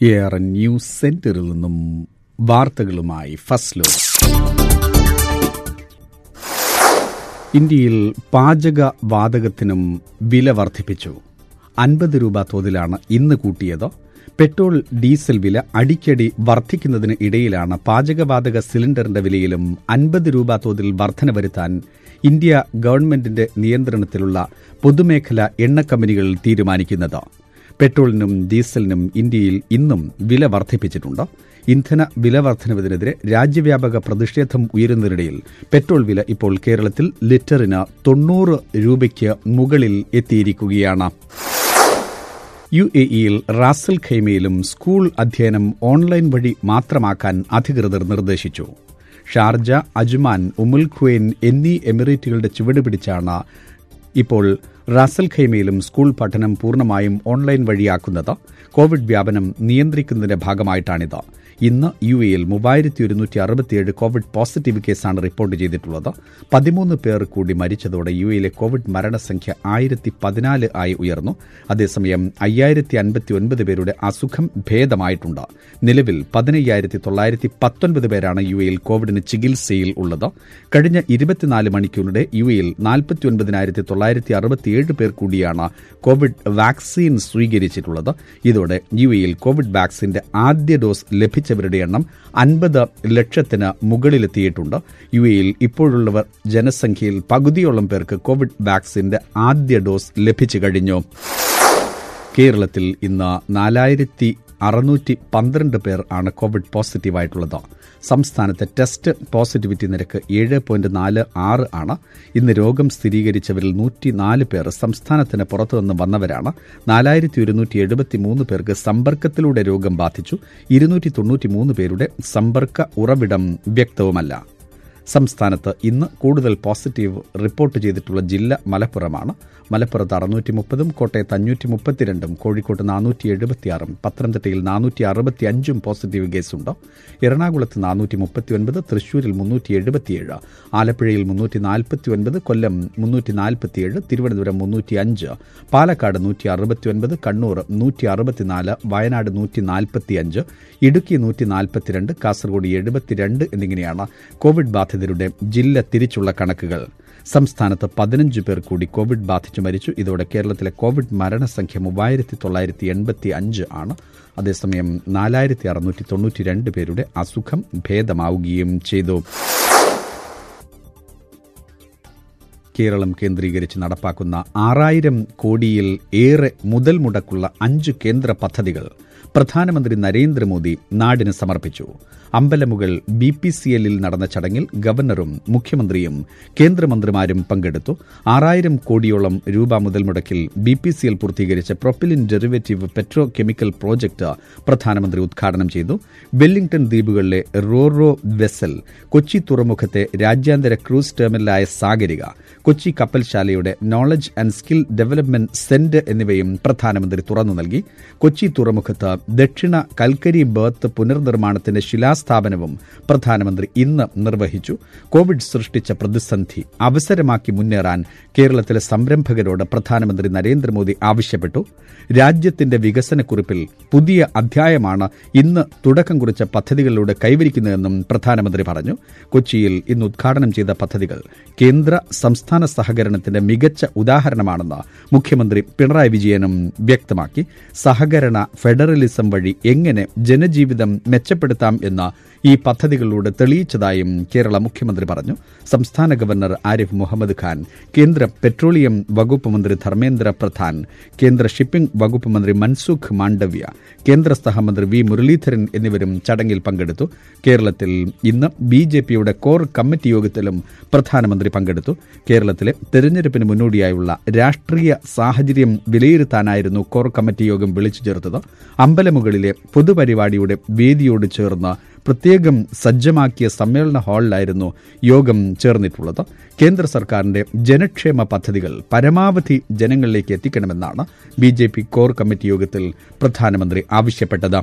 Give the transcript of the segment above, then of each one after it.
Air news സെന്ററിൽ നിന്നും വാർത്തകളുമായി ഫസ്ലോ ഇന്ത്യയിൽ പാചക വാതകത്തിനും വില വർദ്ധിപ്പിച്ചു അൻപത് രൂപ തോതിലാണ് ഇന്ന് കൂട്ടിയത് പെട്രോൾ ഡീസൽ വില അടിക്കടി വർദ്ധിക്കുന്നതിന് ഇടയിലാണ് പാചകവാതക സിലിണ്ടറിന്റെ വിലയിലും അൻപത് രൂപ തോതിൽ വർധന വരുത്താൻ ഇന്ത്യ ഗവൺമെന്റിന്റെ നിയന്ത്രണത്തിലുള്ള പൊതുമേഖലാ എണ്ണ കമ്പനികൾ തീരുമാനിക്കുന്നത് പെട്രോളിനും ഡീസലിനും ഇന്ത്യയിൽ ഇന്നും വില വർദ്ധിപ്പിച്ചിട്ടുണ്ട് ഇന്ധന വില വർധനവിനെതിരെ രാജ്യവ്യാപക പ്രതിഷേധം ഉയരുന്നതിനിടയിൽ പെട്രോൾ വില ഇപ്പോൾ കേരളത്തിൽ ലിറ്ററിന് തൊണ്ണൂറ് രൂപയ്ക്ക് മുകളിൽ എത്തിയിരിക്കുകയാണ് യു എ ഇയിൽ റാസൽ ഖൈമയിലും സ്കൂൾ അധ്യയനം ഓൺലൈൻ വഴി മാത്രമാക്കാൻ അധികൃതർ നിർദ്ദേശിച്ചു ഷാർജ അജ്മാൻ ഉമുൽ ഖുവൈൻ എന്നീ എമിറേറ്റുകളുടെ ചുവട് പിടിച്ചാണ് ഇപ്പോൾ റാസൽ ഖൈമയിലും സ്കൂൾ പഠനം പൂർണ്ണമായും ഓൺലൈൻ വഴിയാക്കുന്നത് കോവിഡ് വ്യാപനം നിയന്ത്രിക്കുന്നതിന്റെ ഭാഗമായിട്ടാണിത് ഇന്ന് യു എയിൽ മൂവായിരത്തി ഒരുന്നൂറ്റി അറുപത്തിയേഴ് കോവിഡ് പോസിറ്റീവ് കേസാണ് റിപ്പോർട്ട് ചെയ്തിട്ടുള്ളത് പതിമൂന്ന് പേർ കൂടി മരിച്ചതോടെ യു എയിലെ കോവിഡ് മരണസംഖ്യ ആയിരത്തി പതിനാല് ആയി ഉയർന്നു അതേസമയം അയ്യായിരത്തി അൻപത്തി ഒൻപത് പേരുടെ അസുഖം ഭേദമായിട്ടുണ്ട് നിലവിൽ പതിനയ്യായിരത്തി തൊള്ളായിരത്തി പത്തൊൻപത് പേരാണ് യു എയിൽ കോവിഡിന് ചികിത്സയിൽ ഉള്ളത് കഴിഞ്ഞ ഇരുപത്തിനാല് മണിക്കൂറിടെ യു എയിൽ നാൽപ്പത്തി ഒൻപതിനായിരത്തി തൊള്ളായിരത്തി അറുപത്തിയേഴ് പേർ കൂടിയാണ് കോവിഡ് വാക്സിൻ സ്വീകരിച്ചിട്ടുള്ളത് ഇതോടെ യു എയിൽ കോവിഡ് വാക്സിന്റെ ആദ്യ ഡോസ് ലഭിച്ചവരുടെ എണ്ണം അൻപത് ലക്ഷത്തിന് മുകളിലെത്തിയിട്ടുണ്ട് യു എയിൽ ഇപ്പോഴുള്ളവർ ജനസംഖ്യയിൽ പകുതിയോളം പേർക്ക് കോവിഡ് വാക്സിന്റെ ആദ്യ ഡോസ് ലഭിച്ചു കഴിഞ്ഞു കേരളത്തിൽ ഇന്ന് നാലായിരത്തി അറുന്നൂറ്റി പന്ത്രണ്ട് പേർ ആണ് കോവിഡ് പോസിറ്റീവായിട്ടുള്ളത് സംസ്ഥാനത്തെ ടെസ്റ്റ് പോസിറ്റിവിറ്റി നിരക്ക് ഏഴ് പോയിന്റ് നാല് ആറ് ആണ് ഇന്ന് രോഗം സ്ഥിരീകരിച്ചവരിൽ നൂറ്റിനാല് പേർ സംസ്ഥാനത്തിന് പുറത്തുനിന്ന് വന്നവരാണ് നാലായിരത്തി ഒരുന്നൂറ്റി എഴുപത്തിമൂന്ന് പേർക്ക് സമ്പർക്കത്തിലൂടെ രോഗം ബാധിച്ചു ഇരുന്നൂറ്റി തൊണ്ണൂറ്റിമൂന്ന് പേരുടെ സമ്പർക്ക ഉറവിടം വ്യക്തവുമല്ല സംസ്ഥാനത്ത് ഇന്ന് കൂടുതൽ പോസിറ്റീവ് റിപ്പോർട്ട് ചെയ്തിട്ടുള്ള ജില്ല മലപ്പുറമാണ് മലപ്പുറത്ത് അറുന്നൂറ്റി മുപ്പതും കോട്ടയത്ത് അഞ്ഞൂറ്റി മുപ്പത്തിരണ്ടും കോഴിക്കോട്ട് നാനൂറ്റി എഴുപത്തിയാറും പത്തനംതിട്ടയിൽ നാനൂറ്റി അറുപത്തി അഞ്ചും പോസിറ്റീവ് കേസുണ്ട് എറണാകുളത്ത് നാനൂറ്റി മുപ്പത്തിയൊൻപത് തൃശൂരിൽ മുന്നൂറ്റി എഴുപത്തിയേഴ് ആലപ്പുഴയിൽ മുന്നൂറ്റി നാൽപ്പത്തിയൊൻപത് കൊല്ലം മുന്നൂറ്റി നാൽപ്പത്തിയേഴ് തിരുവനന്തപുരം മുന്നൂറ്റി അഞ്ച് പാലക്കാട് നൂറ്റി അറുപത്തിയൊൻപത് കണ്ണൂർ നൂറ്റി അറുപത്തിനാല് വയനാട് നൂറ്റി നാൽപ്പത്തിയഞ്ച് ഇടുക്കി നൂറ്റി നാൽപ്പത്തിരണ്ട് കാസർഗോഡ് എഴുപത്തിരണ്ട് എന്നിങ്ങനെയാണ് കോവിഡ് ബാധിതരുടെ ജില്ല തിരിച്ചുള്ള കണക്കുകൾ സംസ്ഥാനത്ത് പതിനഞ്ച് പേർ കൂടി കോവിഡ് ബാധിച്ചു മരിച്ചു ഇതോടെ കേരളത്തിലെ കോവിഡ് മരണസംഖ്യ മൂവായിരത്തി തൊള്ളായിരത്തി എൺപത്തി അഞ്ച് ആണ് അതേസമയം നാലായിരത്തി അറുന്നൂറ്റി തൊണ്ണൂറ്റിരണ്ട് പേരുടെ അസുഖം ഭേദമാവുകയും ചെയ്തു കേരളം കേന്ദ്രീകരിച്ച് നടപ്പാക്കുന്ന ആറായിരം കോടിയിൽ ഏറെ മുതൽ മുടക്കുള്ള അഞ്ച് കേന്ദ്ര പദ്ധതികൾ പ്രധാനമന്ത്രി നരേന്ദ്രമോദി നാടിന് സമർപ്പിച്ചു അമ്പലമുകൾ ബി പി സി എല്ലിൽ നടന്ന ചടങ്ങിൽ ഗവർണറും മുഖ്യമന്ത്രിയും കേന്ദ്രമന്ത്രിമാരും പങ്കെടുത്തു ആറായിരം കോടിയോളം രൂപ മുതൽ മുടക്കിൽ ബി പി സി എൽ പൂർത്തീകരിച്ച propylene derivative petro chemical project പ്രധാനമന്ത്രി ഉദ്ഘാടനം ചെയ്തു വെല്ലിംഗ്ടൺ ദ്വീപുകളിലെ റോറോ വെസൽ കൊച്ചി തുറമുഖത്തെ രാജ്യാന്തര ക്രൂസ് ടെർമിനലായ സാഗരിക കൊച്ചി കപ്പൽശാലയുടെ knowledge and skill development centre എന്നിവയും പ്രധാനമന്ത്രി തുറന്നു നൽകി കൊച്ചി തുറമുഖത്ത് ദക്ഷിണ കൽക്കരി ബേർത്ത് പുനർനിർമ്മാണത്തിന്റെ ശിലാസ്ഥാപനവും പ്രധാനമന്ത്രി ഇന്ന് നിർവഹിച്ചു കോവിഡ് സൃഷ്ടിച്ച പ്രതിസന്ധി അവസരമാക്കി മുന്നേറാൻ കേരളത്തിലെ സംരംഭകരോട് പ്രധാനമന്ത്രി നരേന്ദ്രമോദി ആവശ്യപ്പെട്ടു രാജ്യത്തിന്റെ വികസനക്കുറിപ്പിൽ പുതിയ അധ്യായമാണ് ഇന്ന് തുടക്കം കുറിച്ച പദ്ധതികളിലൂടെ കൈവരിക്കുന്നതെന്നും പ്രധാനമന്ത്രി പറഞ്ഞു കൊച്ചിയിൽ ഇന്ന് ഉദ്ഘാടനം ചെയ്ത പദ്ധതികൾ കേന്ദ്ര സംസ്ഥാന സഹകരണത്തിന്റെ മികച്ച ഉദാഹരണമാണെന്ന് മുഖ്യമന്ത്രി പിണറായി വിജയനും വ്യക്തമാക്കി സഹകരണ ഫെഡറലിസം വഴി എങ്ങനെ ജനജീവിതം മെച്ചപ്പെടുത്താം എന്ന ഈ പദ്ധതികളിലൂടെ തെളിയിച്ചതായും കേരള മുഖ്യമന്ത്രി പറഞ്ഞു സംസ്ഥാന ഗവർണർ ആരിഫ് മുഹമ്മദ് ഖാൻ കേന്ദ്ര പെട്രോളിയം വകുപ്പ് മന്ത്രി ധർമ്മേന്ദ്ര പ്രധാൻ കേന്ദ്ര ഷിപ്പിംഗ് വകുപ്പ് മന്ത്രി മൻസുഖ് മാണ്ഡവ്യ കേന്ദ്ര സഹമന്ത്രി വി മുരളീധരൻ എന്നിവരും ചടങ്ങിൽ പങ്കെടുത്തു കേരളത്തിൽ ഇന്ന് ബി ജെ പിയുടെ കോർ കമ്മിറ്റി യോഗത്തിലും പ്രധാനമന്ത്രി പങ്കെടുത്തു കേരളത്തിലെ തെരഞ്ഞെടുപ്പിന് മുന്നോടിയായുള്ള രാഷ്ട്രീയ സാഹചര്യം വിലയിരുത്താനായിരുന്നു കോർ കമ്മിറ്റി യോഗം വിളിച്ചു ചേർത്തത് അമ്പലമുകളിലെ പൊതുപരിപാടിയുടെ വേദിയോട് ചേർന്ന് പ്രത്യേകം സജ്ജമാക്കിയ സമ്മേളന ഹാളിലായിരുന്നു യോഗം ചേർന്നിട്ടുള്ളത് കേന്ദ്ര സർക്കാരിന്റെ ജനക്ഷേമ പദ്ധതികൾ പരമാവധി ജനങ്ങളിലേക്ക് എത്തിക്കണമെന്നാണ് B J P core committee യോഗത്തിൽ പ്രധാനമന്ത്രി ആവശ്യപ്പെട്ടത്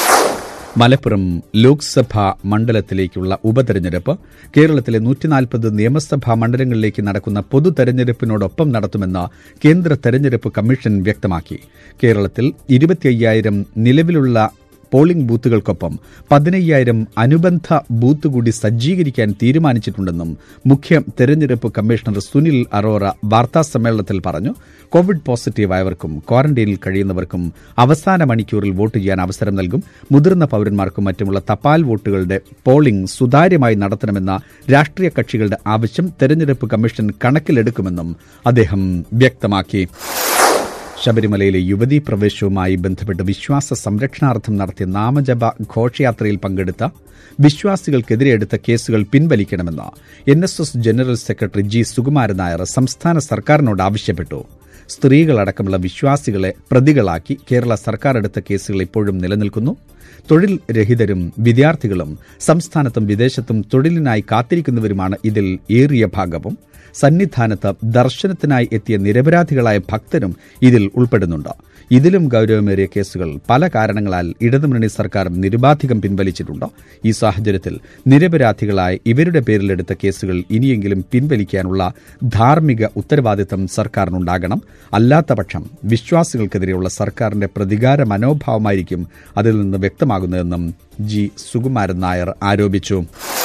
മലപ്പുറം ലോക്സഭാ മണ്ഡലത്തിലേക്കുള്ള ഉപതെരഞ്ഞെടുപ്പ് കേരളത്തിലെ നൂറ്റിനാൽപ്പത് നിയമസഭാ മണ്ഡലങ്ങളിലേക്ക് നടക്കുന്ന പൊതു തെരഞ്ഞെടുപ്പിനോടൊപ്പം നടത്തുമെന്ന് കേന്ദ്ര തെരഞ്ഞെടുപ്പ് കമ്മീഷൻ വ്യക്തമാക്കി കേരളത്തിൽ ഇരുപത്തിയ്യായിരം നിലവിലുള്ള പോളിംഗ് ബൂത്തുകൾക്കൊപ്പം പതിനയ്യായിരം അനുബന്ധ ബൂത്ത് കൂടി സജ്ജീകരിക്കാൻ തീരുമാനിച്ചിട്ടുണ്ടെന്നും മുഖ്യ തെരഞ്ഞെടുപ്പ് കമ്മീഷണർ സുനിൽ അറോറ വാർത്താസമ്മേളനത്തിൽ പറഞ്ഞു കോവിഡ് പോസിറ്റീവായവർക്കും ക്വാറന്റൈനിൽ കഴിയുന്നവർക്കും അവസാന മണിക്കൂറിൽ വോട്ട് ചെയ്യാൻ അവസരം നൽകും മുതിർന്ന പൌരന്മാർക്കും മറ്റുമുള്ള തപാൽ വോട്ടുകളുടെ പോളിംഗ് സുതാര്യമായി നടത്തണമെന്ന രാഷ്ട്രീയ കക്ഷികളുടെ ആവശ്യം തെരഞ്ഞെടുപ്പ് കമ്മീഷൻ കണക്കിലെടുക്കുമെന്നും അദ്ദേഹം വ്യക്തമാക്കി ശബരിമലയിലെ യുവതീ പ്രവേശവുമായി ബന്ധപ്പെട്ട് വിശ്വാസ സംരക്ഷണാർത്ഥം നടത്തിയ നാമജപ ഘോഷയാത്രയിൽ പങ്കെടുത്ത വിശ്വാസികൾക്കെതിരെ എടുത്ത കേസുകൾ പിൻവലിക്കണമെന്ന് N S S general secretary G Sukumaran Nair സംസ്ഥാന സർക്കാരിനോട് ആവശ്യപ്പെട്ടു സ്ത്രീകളടക്കമുള്ള വിശ്വാസികളെ പ്രതികളാക്കി കേരള സർക്കാർ എടുത്ത കേസുകൾ ഇപ്പോഴും നിലനിൽക്കുന്നു തൊഴിൽ രഹിതരും വിദ്യാർത്ഥികളും സംസ്ഥാനത്തും വിദേശത്തും തൊഴിലിനായി കാത്തിരിക്കുന്നവരുമാണ് ഇതിൽ ഏറിയ ഭാഗവും സന്നിധാനത്ത് ദർശനത്തിനായി എത്തിയ നിരപരാധികളായ ഭക്തരും ഇതിൽ ഉൾപ്പെടുന്നുണ്ട് ഇതിലും ഗൌരവമേറിയ കേസുകൾ പല കാരണങ്ങളാൽ ഇടതുമുന്നണി സർക്കാർ നിരുപാധികം പിൻവലിച്ചിട്ടുണ്ട് ഈ സാഹചര്യത്തിൽ നിരപരാധികളായ ഇവരുടെ പേരിലെടുത്ത കേസുകൾ ഇനിയെങ്കിലും പിൻവലിക്കാനുള്ള ധാർമ്മിക ഉത്തരവാദിത്തം സർക്കാരിനുണ്ടാകണം അല്ലാത്തപക്ഷം വിശ്വാസികൾക്കെതിരെയുള്ള സർക്കാരിന്റെ പ്രതികാര മനോഭാവമായിരിക്കും അതിൽ നിന്ന് വ്യക്തമാകുന്നതെന്നും ജി സുകുമാരൻ നായർ ആരോപിച്ചു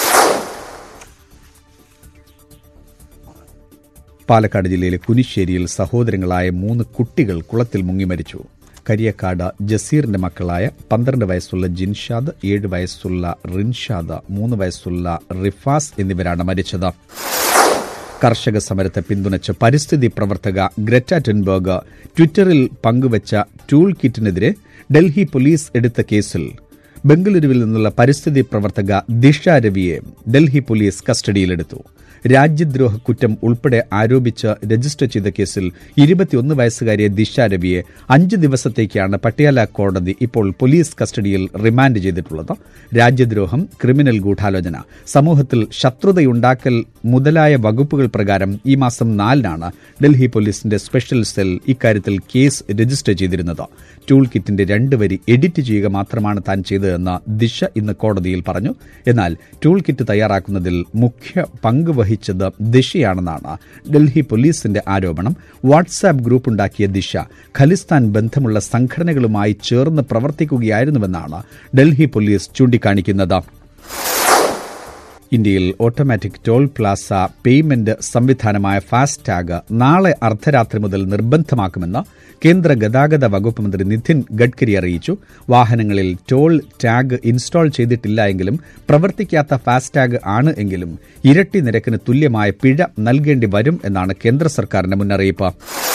പാലക്കാട് ജില്ലയിലെ കുനിശ്ശേരിയിൽ സഹോദരങ്ങളായ മൂന്ന് കുട്ടികൾ കുളത്തിൽ മുങ്ങി മരിച്ചു കരിയക്കാട് ജസീറിന്റെ മക്കളായ പന്ത്രണ്ട് വയസ്സുള്ള ജിൻഷാദ് ഏഴ് വയസ്സുള്ള റിൻഷാദ് മൂന്ന് വയസ്സുള്ള റിഫാസ് എന്നിവരാണ് മരിച്ചത് കർഷക സമരത്തെ പിന്തുണച്ച് പരിസ്ഥിതി പ്രവർത്തക ഗ്രറ്റ ടെൻബർഗ് ട്വിറ്ററിൽ പങ്കുവച്ച ടൂൾ കിറ്റിനെതിരെ ഡൽഹി പോലീസ് എടുത്ത കേസിൽ ബംഗളൂരുവിൽ നിന്നുള്ള പരിസ്ഥിതി പ്രവർത്തക ദിഷ രവിയെ ഡൽഹി പോലീസ് കസ്റ്റഡിയിലെടുത്തു രാജ്യദ്രോഹ കുറ്റം ഉൾപ്പെടെ ആരോപിച്ച് രജിസ്റ്റർ ചെയ്ത കേസിൽ ഇരുപത്തിയൊന്ന് വയസ്സുകാരിയെ ദിശ രവിയെ അഞ്ച് ദിവസത്തേക്കാണ് പട്ടിയാല കോടതി ഇപ്പോൾ പോലീസ് കസ്റ്റഡിയിൽ റിമാൻഡ് ചെയ്തിട്ടുള്ളത് രാജ്യദ്രോഹം ക്രിമിനൽ ഗൂഢാലോചന സമൂഹത്തിൽ ശത്രുതയുണ്ടാക്കൽ മുതലായ വകുപ്പുകൾ പ്രകാരം ഈ മാസം നാലിനാണ് ഡൽഹി പോലീസിന്റെ സ്പെഷ്യൽ സെൽ ഇക്കാര്യത്തിൽ കേസ് രജിസ്റ്റർ ചെയ്തിരുന്നത് ടൂൾ കിറ്റിന്റെ രണ്ട് വരി എഡിറ്റ് ചെയ്യുക മാത്രമാണ് താൻ ചെയ്തതെന്ന് ദിശ ഇന്ന് കോടതിയിൽ പറഞ്ഞു എന്നാൽ ടൂൾ കിറ്റ് തയ്യാറാക്കുന്നതിൽ മുഖ്യ പങ്ക് വഹിച്ചത് ദിശയാണെന്നാണ് ഡൽഹി പോലീസിന്റെ ആരോപണം വാട്സാപ്പ് ഗ്രൂപ്പ് ഉണ്ടാക്കിയ ദിശ ഖലിസ്ഥാൻ ബന്ധമുള്ള സംഘടനകളുമായി ചേർന്ന് പ്രവർത്തിക്കുകയായിരുന്നുവെന്നാണ് ഡൽഹി പോലീസ് ചൂണ്ടിക്കാണിക്കുന്നത് ഇന്ത്യയിൽ ഓട്ടോമാറ്റിക് ടോൾ പ്ലാസ പേയ്മെന്റ് സംവിധാനമായ ഫാസ്ടാഗ് നാളെ അർദ്ധരാത്രി മുതൽ നിർബന്ധമാക്കുമെന്ന് കേന്ദ്ര ഗതാഗത വകുപ്പ് മന്ത്രി നിതിൻ ഗഡ്കരി അറിയിച്ചു വാഹനങ്ങളിൽ ടോൾ ടാഗ് ഇൻസ്റ്റാൾ ചെയ്തിട്ടില്ല എങ്കിലും പ്രവർത്തിക്കാത്ത ഫാസ്ടാഗ് ആണ് എങ്കിലും ഇരട്ടി നിരക്കിന് തുല്യമായ പിഴ നൽകേണ്ടി വരും എന്നാണ് കേന്ദ്ര സർക്കാരിന്റെ മുന്നറിയിപ്പ്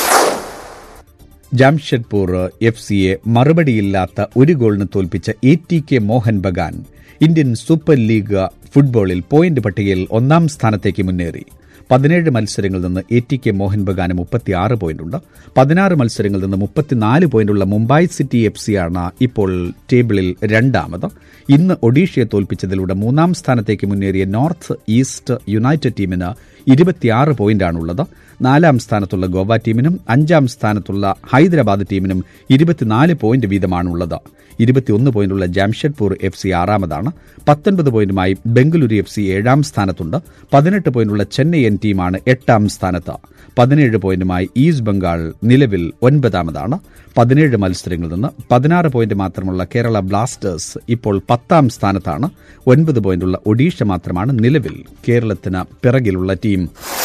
ജാംഷഡ്പൂർ എഫ് സിയെ മറുപടിയില്ലാത്ത ഒരു ഗോളിന് തോൽപ്പിച്ച A T K Mohun Bagan Indian Super League ഫുട്ബോളിൽ പോയിന്റ് പട്ടികയിൽ ഒന്നാം സ്ഥാനത്തേക്ക് മുന്നേറി പതിനേഴ് മത്സരങ്ങളിൽ നിന്ന് എ ടി കെ മോഹൻ ബഗാന് മുപ്പത്തിയാറ് പോയിന്റുണ്ട് പതിനാറ് മത്സരങ്ങളിൽ നിന്ന് മുപ്പത്തിനാല് പോയിന്റുള്ള മുംബൈ സിറ്റി എഫ് സിയാണ് ഇപ്പോൾ ടേബിളിൽ രണ്ടാമത് ഇന്ന് ഒഡീഷയെ തോൽപ്പിച്ചതിലൂടെ മൂന്നാം സ്ഥാനത്തേക്ക് മുന്നേറിയ നോർത്ത് ഈസ്റ്റ് യുണൈറ്റഡ് ടീമിന് ഇരുപത്തിയാറ് പോയിന്റാണുള്ളത് നാലാം സ്ഥാനത്തുള്ള ഗോവ ടീമിനും അഞ്ചാം സ്ഥാനത്തുള്ള ഹൈദരാബാദ് ടീമിനും ഇരുപത്തിനാല് പോയിന്റ് വീതമാണുള്ളത് ഇരുപത്തിയൊന്ന് പോയിന്റുള്ള ജാംഷഡ്പൂർ എഫ് സി ആറാമതാണ് പത്തൊൻപത് പോയിന്റുമായി ബംഗളൂരു എഫ് സി ഏഴാം സ്ഥാനത്തുണ്ട് പതിനെട്ട് പോയിന്റുള്ള ചെന്നൈ എൻ ടീമാണ് എട്ടാം സ്ഥാനത്ത് പതിനേഴ് പോയിന്റുമായി ഈസ്റ്റ് ബംഗാൾ നിലവിൽ ഒൻപതാമതാണ് പതിനേഴ് മത്സരങ്ങളിൽ നിന്ന് പതിനാറ് പോയിന്റ് മാത്രമുള്ള കേരള ബ്ലാസ്റ്റേഴ്സ് ഇപ്പോൾ പത്താം സ്ഥാനത്താണ് ഒൻപത് പോയിന്റുള്ള ഒഡീഷ മാത്രമാണ് നിലവിൽ കേരളത്തിന് പിറകിലുള്ള ടീം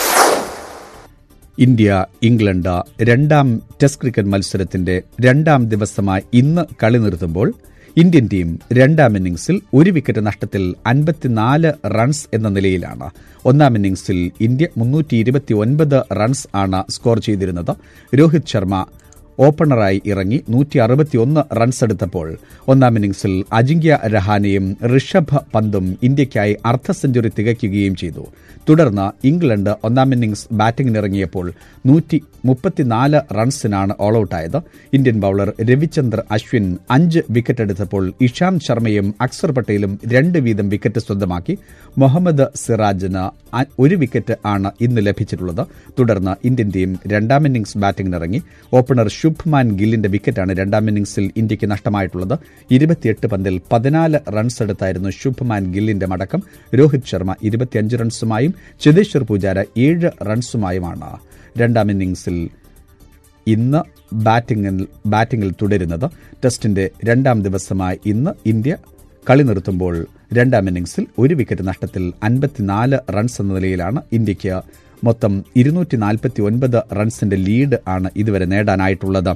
ഇന്ത്യ ഇംഗ്ലണ്ട് രണ്ടാം ടെസ്റ്റ് ക്രിക്കറ്റ് മത്സരത്തിന്റെ രണ്ടാം ദിവസമായി ഇന്ന് കളി നിർത്തുമ്പോൾ ഇന്ത്യൻ ടീം രണ്ടാം ഇന്നിംഗ്സിൽ ഒരു വിക്കറ്റ് നഷ്ടത്തിൽ അൻപത്തിനാല് റൺസ് എന്ന നിലയിലാണ് ഒന്നാം ഇന്നിംഗ്സിൽ ഇന്ത്യ മുന്നൂറ്റി ഇരുപത്തിയൊൻപത് റൺസ് ആണ് സ്കോർ ചെയ്തിരുന്നത് രോഹിത് ശർമ്മ ഓപ്പണറായി ഇറങ്ങി നൂറ്റി അറുപത്തിയൊന്ന് റൺസ് എടുത്തപ്പോൾ ഒന്നാം ഇന്നിംഗ്സിൽ അജിങ്ക്യ രഹാനെയും ഋഷഭ് പന്തും ഇന്ത്യയ്ക്കായി അർദ്ധ സെഞ്ചുറി തികയ്ക്കുകയും ചെയ്തു തുടർന്ന് ഇംഗ്ലണ്ട് ഒന്നാം ഇന്നിംഗ്സ് ബാറ്റിംഗിനിറങ്ങിയപ്പോൾ നൂറ്റി മുപ്പത്തിനാല് റൺസിനാണ് ഓൾ ഔട്ടായത് ഇന്ത്യൻ ബൌളർ രവിചന്ദ്ര അശ്വിൻ അഞ്ച് വിക്കറ്റ് എടുത്തപ്പോൾ ഇഷാന്ത് ശർമ്മയും അക്സർ പട്ടേലും രണ്ട് വീതം വിക്കറ്റ് സ്വന്തമാക്കി മുഹമ്മദ് സിറാജിന് ഒരു വിക്കറ്റ് ആണ് ഇന്ന് ലഭിച്ചിട്ടുള്ളത് തുടർന്ന് ഇന്ത്യൻ ടീം രണ്ടാം ഇന്നിംഗ്സ് ബാറ്റിംഗിനിറങ്ങി ഓപ്പണർ ശുഭ്മാൻ ഗില്ലിന്റെ വിക്കറ്റാണ് രണ്ടാം ഇന്നിംഗ്സിൽ ഇന്ത്യയ്ക്ക് നഷ്ടമായിട്ടുള്ളത് ഇരുപത്തിയെട്ട് പന്തിൽ പതിനാല് റൺസ് എടുത്തായിരുന്നു ശുഭ്മാൻ ഗില്ലിന്റെ മടക്കം രോഹിത് ശർമ്മ ഇരുപത്തിയഞ്ച് റൺസുമായും ചേതേശ്വർ പൂജാര ഏഴ് റൺസുമായുമാണ് രണ്ടാം ഇന്നിംഗ്സിൽ ഇന്ന് ബാറ്റിംഗിൽ ബാറ്റിംഗിൽ തുടരുന്നത് ടെസ്റ്റിന്റെ രണ്ടാം ദിവസമായ ഇന്ന് ഇന്ത്യ കളി നിർത്തുമ്പോൾ രണ്ടാം ഇന്നിംഗ്സിൽ ഒരു വിക്കറ്റ് നഷ്ടത്തിൽ അൻപത്തിനാല് റൺസ് എന്ന നിലയിലാണ് ഇന്ത്യയ്ക്ക് മൊത്തം ഇരുന്നൂറ്റി നാൽപ്പത്തി ഒൻപത് റൺസിന്റെ ലീഡ് ആണ് ഇതുവരെ നേടാനായിട്ടുള്ളത്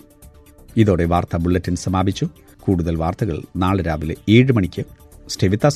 ഇതോടെ വാർത്താ ബുള്ളറ്റിൻ സമാപിച്ചു കൂടുതൽ വാർത്തകൾ നാളെ രാവിലെ ഏഴ് മണിക്ക് സ്റ്റേ വിത്ത് us.